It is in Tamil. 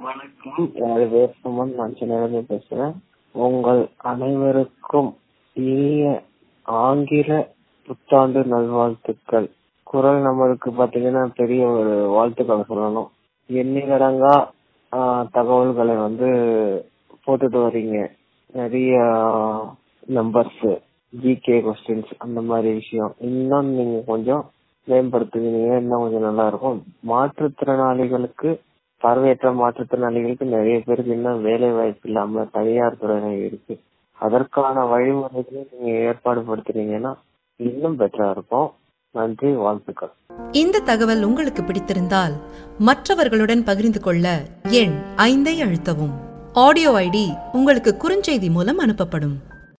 வணக்கம் எனது பேர் சுமன் நான் சென்னையிலிருந்து பேசுறேன் உங்கள் அனைவருக்கும் இனிய ஆங்கில புத்தாண்டு நல்வாழ்த்துக்கள் குரல் நம்மளுக்கு பாத்தீங்கன்னா பெரிய ஒரு வாழ்த்துக்களை சொல்லணும் எண்ணிலடங்கா ஆஹ், தகவல்களை வந்து போட்டுட்டு வர்றீங்க நிறைய நம்பர்ஸ் ஜிகே கொஸ்டின்ஸ் அந்த மாதிரி விஷயம் இன்னும் நீங்க கொஞ்சம் மேம்படுத்துவீங்க இன்னும் கொஞ்சம் நல்லா இருக்கும் மாற்றுத்திறனாளிகளுக்கு பார்வையற்ற மாற்றுத்திறனாளிகளுக்கு நிறைய பேருக்கு இன்னும் வேலை வாய்ப்பு இல்லாம தனியார் துறையில இருக்கு அதற்கான வழிமுறைகளை நீங்க ஏற்பாடு படுத்துனீங்கன்னா இன்னும் பெட்டரா இருக்கும் நன்றி வாழ்த்துக்கள் இந்த தகவல் உங்களுக்கு பிடித்திருந்தால் மற்றவர்களுடன் பகிர்ந்து கொள்ள எண் ஐந்தை அழுத்தவும் ஆடியோ ஐடி உங்களுக்கு குறுஞ்செய்தி மூலம் அனுப்பப்படும்